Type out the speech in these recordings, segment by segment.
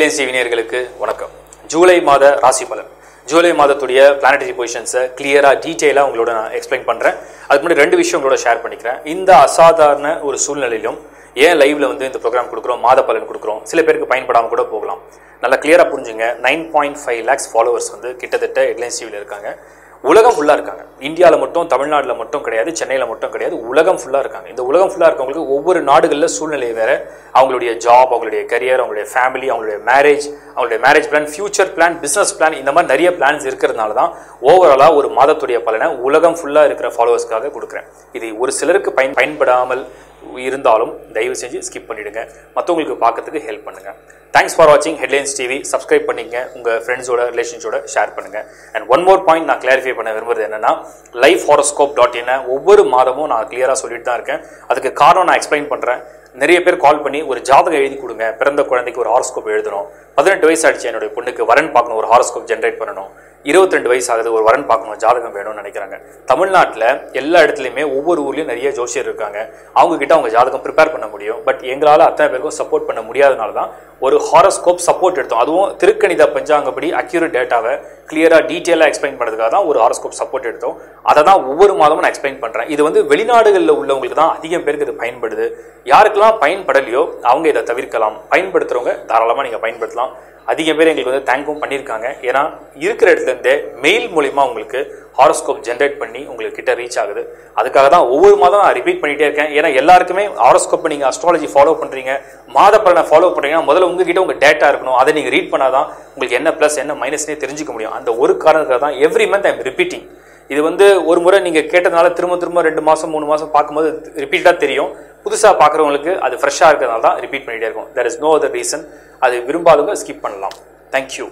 headlines டிவினியர்களுக்கு வணக்கம் ஜூலை மாத ராசி பலன் ஜூலை மாதத்துடைய பிளானட்டரி பொசிஷன்ஸை கிளியராக டீட்டெயிலாக உங்களோட நான் எக்ஸ்பிளைன் பண்ணுறேன் அதுக்கு முன்னாடி ரெண்டு விஷயம் உங்களோட ஷேர் பண்ணிக்கிறேன் இந்த அசாதாரண ஒரு சூழ்நிலையிலும் ஏன் லைவ்ல வந்து இந்த ப்ரோக்ராம் கொடுக்குறோம் மாத பலன் கொடுக்குறோம் சில பேருக்கு பயன்படாமல் கூட போகலாம் நல்லா கிளியராக புரிஞ்சுங்க nine point five lakhs followers வந்து கிட்டத்தட்ட ஹெட்லைன்ஸ் டிவியில் இருக்காங்க உலகம் ஃபுல்லாக இருக்காங்க இந்தியாவில் மட்டும் தமிழ்நாட்டில் மட்டும் கிடையாது சென்னையில் மட்டும் கிடையாது உலகம் ஃபுல்லாக இருக்காங்க இந்த உலகம் ஃபுல்லாக இருக்கவங்களுக்கு ஒவ்வொரு நாடுகளில் சூழ்நிலை வேற அவங்களுடைய ஜாப் அவங்களுடைய கரியர் அவங்களுடைய ஃபேமிலி அவங்களுடைய மேரேஜ் அவங்களுடைய marriage plan future plan business plan இந்த மாதிரி நிறைய பிளான்ஸ் இருக்கிறதுனால தான் ஓவராலாக ஒரு மாதத்துடைய பலனை உலகம் ஃபுல்லாக இருக்கிற ஃபாலோவர்ஸ்க்காக கொடுக்குறேன் இது ஒரு சிலருக்கு பயன் பயன்படாமல் இருந்தாலும் தயவு செஞ்சு ஸ்கிப் பண்ணிடுங்க மற்றவங்களுக்கு பார்க்கறதுக்கு ஹெல்ப் பண்ணுங்க தேங்க்ஸ் ஃபார் வாட்சிங் ஹெட்லைன்ஸ் டிவி சப்ஸ்கிரைப் பண்ணிங்க உங்கள் ஃப்ரெண்ட்ஸோட ரிலேஷன்ஸோட ஷேர் பண்ணுங்க அண்ட் ஒன் மோர் பாயிண்ட் நான் கிளாரிஃபை பண்ண விரும்புறது என்னன்னா லைஃப் ஹாரோஸ்கோப் டாட் இன் ஒவ்வொரு மாதமும் நான் கிளியராக சொல்லிட்டு தான் இருக்கேன் அதுக்கு காரணம் நான் எக்ஸ்பிளைன் பண்ணுறேன் நிறைய பேர் கால் பண்ணி ஒரு ஜாதகம் எழுதி கொடுங்க பிறந்த குழந்தைக்கு ஒரு ஹாரோஸ்கோப் எழுதணும் பதினெட்டு வயசு ஆயிடுச்சு என்னுடைய பொண்ணுக்கு வரன் பார்க்கணும் ஒரு ஹாரோஸ்கோப் ஜென்ரேட் பண்ணணும் இருபத்தி ரெண்டு வயசு ஆகுது ஒரு வரன் பார்க்கணும் ஜாதகம் வேணும்னு நினைக்கிறாங்க தமிழ்நாட்டில் எல்லா இடத்துலையுமே ஒவ்வொரு ஊர்லேயும் நிறைய ஜோசியர் இருக்காங்க அவங்க கிட்ட அவங்க ஜாதகம் ப்ரிப்பேர் பண்ண முடியும் பட் எங்களால் அத்தனை பேருக்கும் சப்போர்ட் பண்ண முடியாதனால தான் ஒரு ஹாரோஸ்கோப் சப்போர்ட் எடுத்தோம் அதுவும் திருக்கணித பஞ்சாங்கப்படி அக்யூரேட் டேட்டாவை கிளியராக டீட்டெயிலாக எக்ஸ்பிளைன் பண்ணுறதுக்காக தான் ஒரு ஹாரோஸ்கோப் சப்போர்ட் எடுத்தோம் அதை தான் ஒவ்வொரு மாதமும் நான் எக்ஸ்பிளைன் பண்ணுறேன் இது வந்து வெளிநாடுகளில் உள்ளவங்களுக்கு தான் அதிகம் பேருக்கு இது பயன்படுது யாருக்கெல்லாம் பயன்படலையோ அவங்க இதை தவிர்க்கலாம் பயன்படுத்துகிறவங்க தாராளமாக நீங்கள் பயன்படுத்தலாம் அதிகம் பேர் எங்களுக்கு வந்து தேங்க்கும் பண்ணியிருக்காங்க ஏன்னா இருக்கிற இடத்துல இருந்தே மெயில் மூலிமா உங்களுக்கு ஹாரோஸ்கோப் ஜென்ரேட் பண்ணி உங்களுக்கு கிட்ட ரீச் ஆகுது அதுக்காக தான் ஒவ்வொரு மாதம் நான் ரிப்பீட் பண்ணிட்டே இருக்கேன் ஏன்னா எல்லாருக்குமே ஹாரோஸ்கோப்பை நீங்கள் அஸ்ட்ராலஜி ஃபாலோ பண்ணுறீங்க மாத பலனை ஃபாலோ பண்ணுறீங்கன்னா முதல்ல உங்ககிட்ட உங்கள் டேட்டா இருக்கணும் அதை நீங்கள் ரீட் பண்ணாதான் உங்களுக்கு என்ன ப்ளஸ் என்ன மைனஸ்னே தெரிஞ்சுக்க முடியும் அந்த ஒரு காரணத்துக்காக தான் எவ்ரி மந்த் ஐம் ரிப்பீட்டிங் இது வந்து ஒரு முறை நீங்கள் கேட்டதுனால திரும்ப திரும்ப ரெண்டு மாதம் மூணு மாதம் பார்க்கும்போது ரிப்பீட்டாக தெரியும் புதுசாக பார்க்குறவங்களுக்கு அது ஃப்ரெஷ்ஷாக இருக்கிறதுனால தான் ரிப்பீட் பண்ணிகிட்டே இருக்கும் there is no other reason அது விரும்பாதவங்க ஸ்கிப் பண்ணலாம் தேங்க்யூ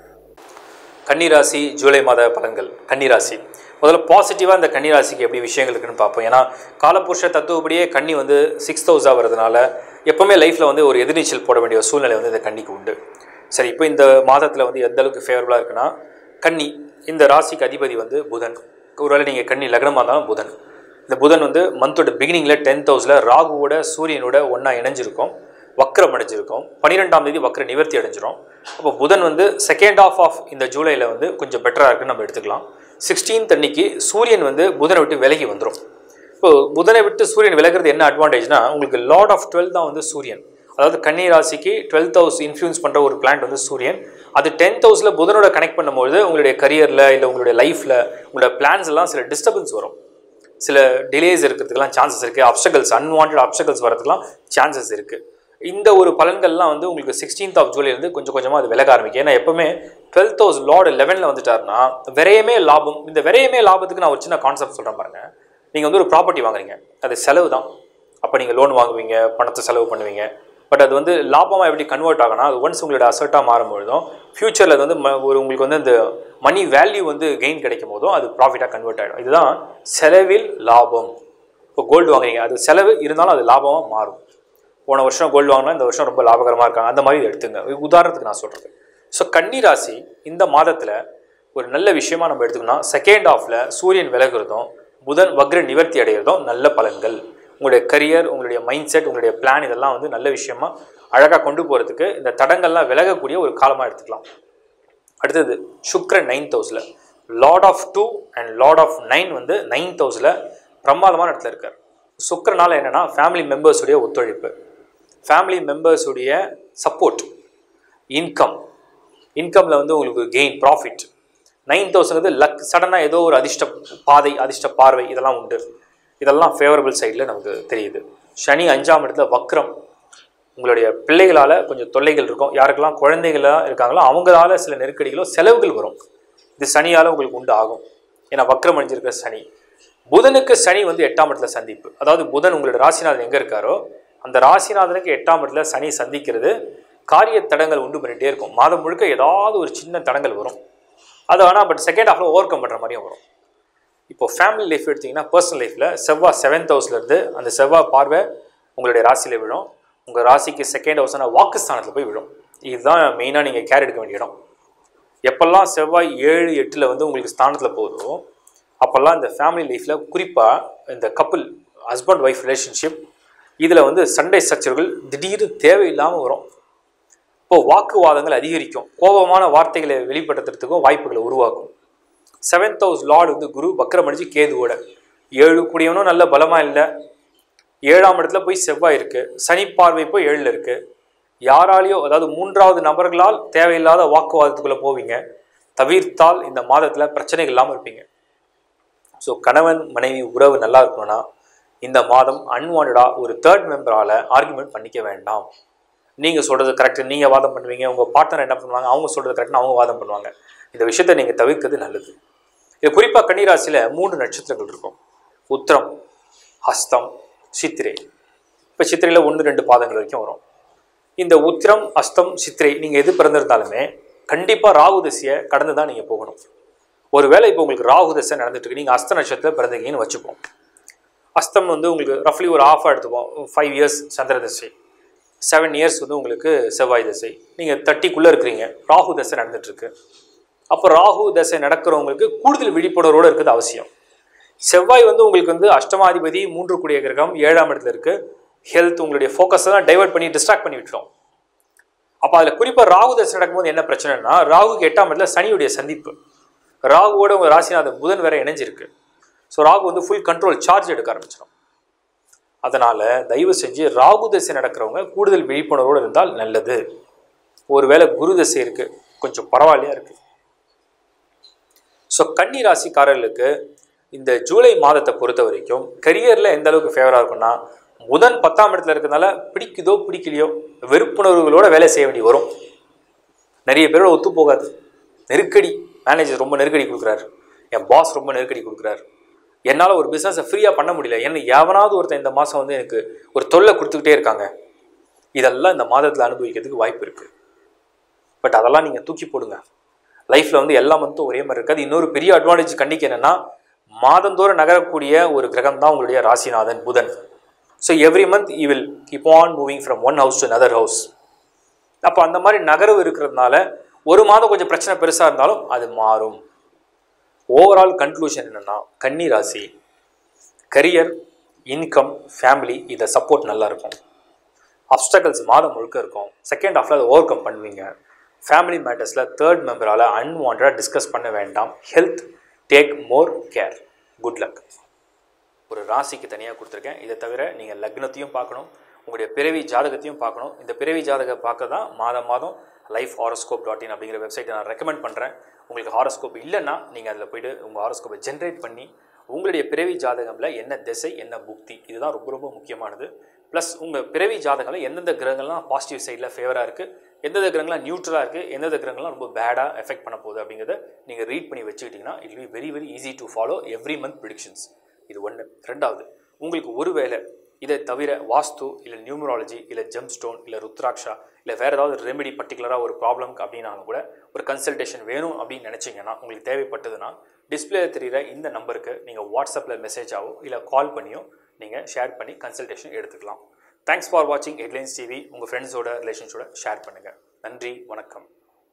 கன்னிராசி ஜூலை மாத பலன்கள் கன்னிராசி முதல்ல பாசிட்டிவாக இந்த கன்னிராசிக்கு எப்படி விஷயங்கள் இருக்குன்னு பார்ப்போம் ஏன்னா காலபுருஷ தத்துவப்படியே கன்னி வந்து சிக்ஸ் தௌசண்ட் வரதுனால எப்போவுமே லைஃப்பில் வந்து ஒரு எதிர்நீச்சல் போட வேண்டிய ஒரு சூழ்நிலை வந்து இந்த கன்னிக்கு உண்டு சரி இப்போ இந்த மாதத்தில் வந்து எந்த அளவுக்கு ஃபேவரபுளாக இருக்குன்னா கன்னி இந்த ராசிக்கு அதிபதி வந்து புதன் ஒருவேளை நீங்கள் கன்னி லக்னமாக இருந்தாலும் புதன் இந்த புதன் வந்து மந்தோட பிகினிங்கில் டென்த் ஹவுஸில் ராகுவோட சூரியனோட ஒன்றா இணைஞ்சிருக்கும் வக்ரம் அடைஞ்சிருக்கும் பன்னிரெண்டாம் தேதி வக்ர நிவர்த்தி அடைஞ்சிரும் அப்போ புதன் வந்து செகண்ட் ஆஃப் ஆஃப் இந்த ஜூலையில் வந்து கொஞ்சம் பெட்டராக இருக்குன்னு நம்ம எடுத்துக்கலாம் சிக்ஸ்டீன்த் அன்னைக்கு சூரியன் வந்து புதனை விட்டு விலகி வந்துடும் இப்போ புதனை விட்டு சூரியன் விலகிறது என்ன அட்வான்டேஜ்னா உங்களுக்கு லார்ட் ஆஃப் டுவெல் தான் வந்து சூரியன் அதாவது கன்னி ராசிக்கு டுவெல்த் ஹவுஸ் இன்ஃப்ளூயன்ஸ் பண்ணுற ஒரு பிளான்ட் வந்து சூரியன் அது டென்த் ஹவுஸில் புதனோட கனெக்ட் பண்ணும்போது உங்களுடைய கரியரில் இல்லை உங்களுடைய லைஃப்பில் உங்களோட பிளான்ஸ் எல்லாம் சில டிஸ்டர்பன்ஸ் வரும் சில டிலேஸ் இருக்கிறதுக்கெல்லாம் சான்சஸ் இருக்குது அப்சகல்ஸ் அன்வான்ட் அப்சகல்ஸ் வரதுக்கெல்லாம் சான்சஸ் இருக்குது இந்த ஒரு பலன்கள்லாம் வந்து உங்களுக்கு சிக்ஸ்டீன்த் ஆஃப் ஜூலைலேருந்து கொஞ்சம் கொஞ்சமாக அது விலக ஆரம்பிக்கும் ஏன்னா எப்பவுமே டுவெல்த் ஹவுஸ் லார்டு லெவனில் வந்துட்டாருன்னா விரையமே லாபம் இந்த விரையமே லாபத்துக்கு நான் ஒரு சின்ன கான்செப்ட் சொல்கிறேன் பாருங்க நீங்கள் வந்து ஒரு ப்ராப்பர்ட்டி வாங்குறீங்க அது செலவு தான் அப்போ நீங்கள் லோன் வாங்குவீங்க பணத்தை செலவு பண்ணுவீங்க பட் அது வந்து லாபமாக எப்படி கன்வெர்ட் ஆகும்னா அது ஒன்ஸ் உங்களோட அசர்ட்டாக மாறும்பொழுதும் ஃப்யூச்சரில் அது வந்து ம- ஒரு உங்களுக்கு வந்து அந்த மணி வேல்யூ வந்து கெயின் கிடைக்கும் போதும் அது ப்ராஃபிட்டாக கன்வெர்ட் ஆகிடும் இதுதான் செலவில் லாபம் இப்போ கோல்டு வாங்குறீங்க அது செலவு இருந்தாலும் அது லாபமாக மாறும் போன வருஷம் கோல்டு வாங்கினா இந்த வருஷம் ரொம்ப லாபகரமாக இருக்காங்க அந்த மாதிரி இதை எடுத்துங்க உதாரணத்துக்கு நான் சொல்கிறது ஸோ கன்னி ராசி இந்த மாதத்தில் ஒரு நல்ல விஷயமா நம்ம எடுத்துக்கணும் செகண்ட் ஆஃபில் சூரியன் விலகுறதும் புதன் வக்ர நிவர்த்தி அடைகிறதும் நல்ல பலன்கள் உங்களுடைய கரியர் உங்களுடைய மைண்ட் செட் உங்களுடைய பிளான் இதெல்லாம் வந்து நல்ல விஷயமா அழகாக கொண்டு போகிறதுக்கு இந்த தடங்கள்லாம் விலகக்கூடிய ஒரு காலமாக எடுத்துக்கலாம் அடுத்தது சுக்ரன் நைன்த் ஹவுஸில் lord of two and lord of nine வந்து நைன்த் ஹவுஸில் பிரமாதமான இடத்துல இருக்கார் சுக்கரனால என்னன்னா ஃபேமிலி மெம்பர்ஸுடைய ஒத்துழைப்பு ஃபேமிலி மெம்பர்ஸுடைய சப்போர்ட் இன்கம் இன்கமில் வந்து உங்களுக்கு gain profit nine thousand luck சடனாக ஏதோ ஒரு அதிர்ஷ்ட பாதை அதிர்ஷ்ட பார்வை இதெல்லாம் உண்டு இதெல்லாம் ஃபேவரபிள் சைடில் நமக்கு தெரியுது சனி அஞ்சாம் இடத்துல வக்ரம் உங்களுடைய பிள்ளைகளால் கொஞ்சம் தொல்லைகள் இருக்கும் யாருக்கெல்லாம் குழந்தைகளாக இருக்காங்களோ அவங்களால சில நெருக்கடிகளோ செலவுகள் வரும் இது சனியால் உங்களுக்கு உண்டு ஆகும் ஏன்னா வக்ரம் அணிஞ்சிருக்கிற சனி புதனுக்கு சனி வந்து எட்டாம் இடத்துல சந்திப்பு அதாவது புதன் உங்களோட ராசிநாதன் எங்கே இருக்காரோ அந்த ராசிநாதனுக்கு எட்டாம் இடத்துல சனி சந்திக்கிறது காரிய தடங்கள் உண்டு பண்ணிகிட்டே இருக்கும் மாதம் முழுக்க ஏதாவது ஒரு சின்ன தடங்கள் வரும் அது ஆனால் பட் செகண்ட் ஹாஃபில் ஓவர் கம் பண்ணுற மாதிரியும் வரும் இப்போ ஃபேமிலி லைஃப் எடுத்தீங்கன்னா பர்சனல் லைஃப்பில் செவ்வாய் செவன்த் ஹவுஸ்லேருந்து அந்த செவ்வாய் பார்வை உங்களுடைய ராசியில் விழும் உங்கள் ராசிக்கு செகண்ட் ஹவுஸ்னா வாக்குஸ்தானத்தில் போய் விழும் இதுதான் மெயினாக நீங்கள் கேர் எடுக்க வேண்டிய இடம் எப்பெல்லாம் செவ்வாய் ஏழு எட்டில் வந்து உங்களுக்கு ஸ்தானத்தில் போகுதோ அப்போல்லாம் இந்த ஃபேமிலி லைஃப்பில் குறிப்பாக இந்த கப்புள் ஹஸ்பண்ட் ஒய்ஃப் ரிலேஷன்ஷிப் இதில் வந்து சண்டை சச்சரவுகள் திடீர்னு தேவையில்லாமல் வரும் இப்போ வாக்குவாதங்கள் அதிகரிக்கும் கோபமான வார்த்தைகளை வெளிப்படுத்துறதுக்கும் வாய்ப்புகளை உருவாக்கும் செவன்த் ஹவுஸ் லார்டு வந்து குரு வக்ரம் அடிச்சு கேதுவோட ஏழு கூடியவனும் நல்ல பலமா இல்லை ஏழாம் இடத்துல போய் செவ்வாய் இருக்கு சனி பார்வை போய் ஏழுல இருக்கு யாராலேயோ அதாவது மூன்றாவது நபர்களால் தேவையில்லாத வாக்குவாதத்துக்குள்ள போவீங்க தவிர்த்தால் இந்த மாதத்துல பிரச்சனைகள் இல்லாமல் இருப்பீங்க ஸோ கணவன் மனைவி உறவு நல்லா இருக்கணும்னா இந்த மாதம் அன்வான்டா ஒரு தேர்ட் மெம்பரால ஆர்குமெண்ட் பண்ணிக்க வேண்டாம் நீங்க சொல்றது கரெக்ட் நீங்க வாதம் பண்ணுவீங்க உங்க பார்ட்னர் என்ன பண்ணுவாங்க அவங்க சொல்றது கரெக்ட்னு அவங்க வாதம் பண்ணுவாங்க இந்த விஷயத்தை நீங்க தவிர்க்கிறது நல்லது இது குறிப்பா கன்னிராசியில மூன்று நட்சத்திரங்கள் இருக்கும் உத்திரம் ஹஸ்தம் சித்திரை இப்போ சித்திரையில் ஒன்று ரெண்டு பாதங்கள் வரைக்கும் வரும் இந்த உத்திரம் அஸ்தம் சித்திரை நீங்கள் எது பிறந்திருந்தாலுமே கண்டிப்பாக ராகு தசையை கடந்து தான் நீங்கள் போகணும் ஒருவேளை இப்போ உங்களுக்கு ராகு தசை நடந்துட்டு இருக்கு நீங்கள் அஸ்த நட்சத்திரத்தில் பிறந்தீங்கன்னு வச்சுப்போம் அஸ்தம் வந்து உங்களுக்கு ரஃப்லி ஒரு ஆஃபாக எடுத்துப்போம் ஃபைவ் இயர்ஸ் சந்திர தசை செவன் இயர்ஸ் வந்து உங்களுக்கு செவ்வாய் தசை நீங்கள் தட்டிக்குள்ளே இருக்கிறீங்க ராகு தசை நடந்துட்டு இருக்கு அப்போ ராகு தசை நடக்கிறவங்களுக்கு கூடுதல் விழிப்புணர்வோடு இருக்கிறது அவசியம் செவ்வாய் வந்து உங்களுக்கு வந்து அஷ்டமாதிபதி மூன்று கூடிய கிரகம் ஏழாம் இடத்துல இருக்கு ஹெல்த் உங்களுடைய ஃபோக்கஸை தான் டைவர்ட் பண்ணி டிஸ்ட்ராக்ட் பண்ணி விட்டுரும் அப்போ அதில் குறிப்பாக ராகு தசை நடக்கும்போது என்ன பிரச்சனைனா ராகுக்கு எட்டாம் இடத்துல சனியுடைய சந்திப்பு ராகுவோட உங்கள் ராசிநாதன் புதன் வேற இணைஞ்சிருக்கு ஸோ ராகு வந்து ஃபுல் கண்ட்ரோல் சார்ஜ் எடுக்க ஆரம்பிச்சிடும் அதனால தயவு செஞ்சு ராகு தசை நடக்கிறவங்க கூடுதல் விழிப்புணர்வோடு இருந்தால் நல்லது ஒருவேளை குரு தசை இருக்கு கொஞ்சம் பரவாயில்லையா இருக்கு ஸோ கன்னி ராசிக்காரர்களுக்கு இந்த ஜூலை மாதத்தை பொறுத்த வரைக்கும் கரியரில் எந்த அளவுக்கு ஃபேவராக இருக்கும்னா புதன் பத்தாம் இடத்துல இருக்கிறதுனால பிடிக்குதோ பிடிக்கலையோ வெறுப்புணர்வுகளோட வேலை செய்ய வேண்டி வரும் நிறைய பேரோட ஒத்து போகாது நெருக்கடி மேனேஜர் ரொம்ப நெருக்கடி கொடுக்குறாரு என் பாஸ் ரொம்ப நெருக்கடி கொடுக்குறாரு என்னால் ஒரு பிஸ்னஸை ஃப்ரீயாக பண்ண முடியல ஏன்னா எவனாவது ஒருத்தன் இந்த மாதம் வந்து எனக்கு ஒரு தொல்லை கொடுத்துக்கிட்டே இருக்காங்க இதெல்லாம் இந்த மாதத்தில் அனுபவிக்கிறதுக்கு வாய்ப்பு இருக்குது பட் அதெல்லாம் நீங்கள் தூக்கி போடுங்க லைஃப்பில் வந்து எல்லா மந்த்தும் ஒரே மாதிரி இருக்காது இன்னொரு பெரிய அட்வான்டேஜ் கண்டிக்கு என்னென்னா மாதந்தோறும் நகரக்கூடிய ஒரு கிரகம் தான் உங்களுடைய ராசிநாதன் புதன் so every month you will keep on moving from one house to another house அப்போ அந்த மாதிரி நகர்வு இருக்கிறதுனால ஒரு மாதம் கொஞ்சம் பிரச்சனை பெருசாக இருந்தாலும் அது மாறும் ஓவரால் கன்க்ளூஷன் என்னென்னா கன்னி ராசி கரியர் இன்கம் ஃபேமிலி இதை சப்போர்ட் நல்லா இருக்கும் அப்டக்கல்ஸ் மாதம் முழுக்க இருக்கும் செகண்ட் ஹாஃபில் அதை ஓவர் கம் பண்ணுவீங்க ஃபேமிலி மேட்டர்ஸில் தேர்ட் மெம்பரால் அன்வான்டாக டிஸ்கஸ் பண்ண வேண்டாம் health take more care good luck ஒரு ராசிக்கு தனியாக கொடுத்துருக்கேன் இதை தவிர நீங்கள் லக்னத்தையும் பார்க்கணும் உங்களுடைய பிறவி ஜாதகத்தையும் பார்க்கணும் இந்த பிறவி ஜாதகம் பார்க்க தான் மாதம் மாதம் லைஃப் ஹாரோஸ்கோப் டாட் இன் அப்படிங்கிற வெப்சைட்டை நான் ரெக்கமெண்ட் பண்ணுறேன் உங்களுக்கு ஹாரோஸ்கோப் இல்லைன்னா நீங்கள் அதில் போயிட்டு உங்கள் ஹாரோஸ்கோப்பை ஜென்ரேட் பண்ணி உங்களுடைய பிறவி ஜாதகம்ல என்ன திசை என்ன புக்தி இதுதான் ரொம்ப ரொம்ப முக்கியமானது ப்ளஸ் உங்கள் பிறவி ஜாதகம்ல எந்தெந்த கிரகங்கள்லாம் பாசிட்டிவ் சைடில் ஃபேவராக இருக்குது எந்தெந்த கிரகங்கள்லாம் நியூட்ரலாக இருக்குது எந்தெந்த கிரகங்கள்லாம் ரொம்ப பேடாக எஃபெக்ட் பண்ண போகுது அப்படிங்கிறத நீங்கள் ரீட் பண்ணி வச்சுக்கிட்டிங்கன்னா it will very very easy to follow every month predictions இது ஒன்று ரெண்டாவது உங்களுக்கு ஒருவேளை இதை தவிர வாஸ்து இல்லை நியூமராலஜி இல்லை ஜெம் ஸ்டோன் இல்லை ருத்ராட்சா இல்லை வேறு ஏதாவது ரெமெடி பர்டிகுலராக ஒரு ப்ராப்ளம் அப்படின்னாலும் கூட ஒரு கன்சல்டேஷன் வேணும் அப்படின்னு நினச்சிங்கன்னா உங்களுக்கு தேவைப்பட்டதுன்னா டிஸ்பிளேல தெரிகிற இந்த நம்பருக்கு நீங்கள் வாட்ஸ்அப்பில் மெசேஜாவோ இல்லை கால் பண்ணியோ நீங்கள் ஷேர் பண்ணி கன்சல்டேஷன் எடுத்துக்கலாம் தேங்க்ஸ் ஃபார் வாட்சிங் ஹெட்லைன்ஸ் டிவி உங்கள் ஃப்ரெண்ட்ஸோட ரிலேஷன்ஸோட ஷேர் பண்ணுங்கள் நன்றி வணக்கம்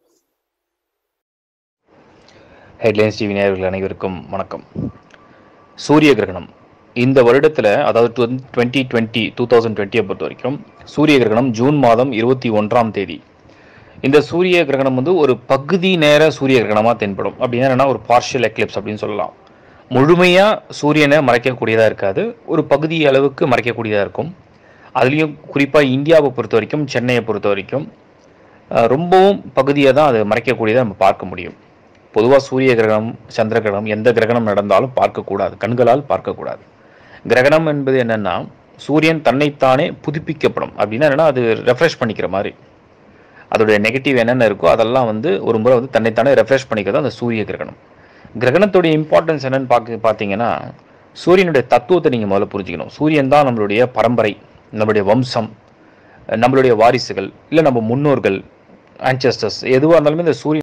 ஹெட்லைன்ஸ் டிவி நேயர்கள் அனைவருக்கும் வணக்கம் சூரிய கிரகணம் இந்த வருடத்தில் அதாவது டுவெண்ட்டி டுவெண்ட்டி டூ தௌசண்ட் டுவெண்ட்டியை பொறுத்த வரைக்கும் சூரிய கிரகணம் ஜூன் மாதம் இருபத்தி ஒன்றாம் தேதி இந்த சூரிய கிரகணம் வந்து ஒரு பகுதி நேர சூரிய கிரகணமாக தென்படும் அப்படின்னா என்னன்னா ஒரு பார்ஷியல் எக்லிப்ஸ் அப்படின்னு சொல்லலாம் முழுமையாக சூரியனை மறைக்கக்கூடியதாக இருக்காது ஒரு பகுதி அளவுக்கு மறைக்கக்கூடியதாக இருக்கும் அதுலேயும் குறிப்பாக இந்தியாவை பொறுத்த வரைக்கும் சென்னையை பொறுத்த வரைக்கும் அஹ், ரொம்பவும் பகுதியை தான் அது மறைக்கக்கூடியதை நம்ம பார்க்க முடியும் பொதுவாக சூரிய கிரகணம் சந்திர கிரகணம் எந்த கிரகணம் நடந்தாலும் பார்க்கக்கூடாது கண்களால் பார்க்கக்கூடாது கிரகணம் என்பது என்னன்னா சூரியன் தன்னைத்தானே புதுப்பிக்கப்படும் அப்படின்னா என்னன்னா அது ரெஃப்ரெஷ் பண்ணிக்கிற மாதிரி அதோடைய நெகட்டிவ் என்னென்ன இருக்கோ அதெல்லாம் வந்து ஒரு முறை வந்து தன்னைத்தானே ரெஃப்ரெஷ் பண்ணிக்கிறது அந்த சூரிய கிரகணம் கிரகணத்துடைய இம்பார்ட்டன்ஸ் என்னன்னு பார்க்க பார்த்தீங்கன்னா சூரியனுடைய தத்துவத்தை நீங்கள் முதல்ல புரிஞ்சுக்கணும் சூரியன் தான் நம்மளுடைய பரம்பரை நம்மளுடைய வம்சம் நம்மளுடைய வாரிசுகள் இல்லை நம்ம முன்னோர்கள் ஆன்சஸ்டர்ஸ் எதுவாக இருந்தாலுமே இந்த சூரியன்